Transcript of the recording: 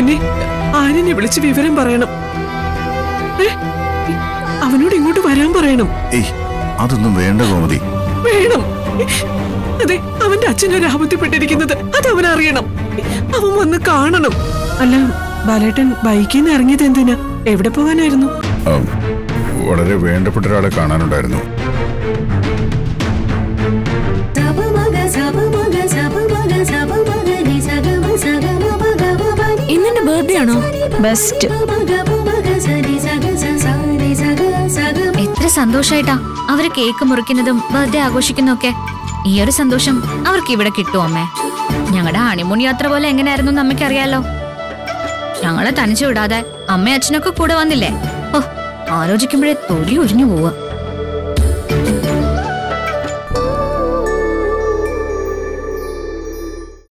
മോനെ ആര്യനെ വിളിച്ച് വിവരം പറയണം ഏ? അവനോട് ഇങ്ങോട്ട് വരാൻ പറയണം ഏയ് അതൊന്നും വേണ്ട ഗോമതി വേണം അതെ അവന്റെ അച്ഛനൊരു ആപത്തിപ്പെട്ടിരിക്കുന്നത് അത് അവൻ അറിയണം അവൻ വന്ന് കാണണം അല്ല ബാലേട്ടൻ ബൈക്കിൽ നിന്ന് ഇറങ്ങിയത് എന്തിനാ എവിടെ പോകാനായിരുന്നു ആ, വളരെ വേണ്ടപ്പെട്ട ഒരാളെ കാണാനുണ്ടായിരുന്നു ഇന്നെന്റെ ബർത്ത്ഡേ ആണോ ബെസ്റ്റ് എത്ര സന്തോഷായിട്ടാ അവര് കേക്ക് മുറിക്കുന്നതും ബർത്ത്ഡേ ആഘോഷിക്കുന്നതും ഒക്കെ ഈ ഒരു സന്തോഷം അവർക്ക് ഇവിടെ കിട്ടുമോ അമ്മേ ഞങ്ങളുടെ ഹണിമൂൺ യാത്ര പോലെ എങ്ങനെയായിരുന്നു എന്ന് അമ്മയ്ക്കറിയാലോ ഞങ്ങളെ തനിച്ചു വിടാതെ അമ്മയും അച്ഛനൊക്കെ കൂടെ വന്നില്ലേ ഓ ആലോചിക്കുമ്പോഴേ തൊലി ഒഴിഞ്ഞു പോവുക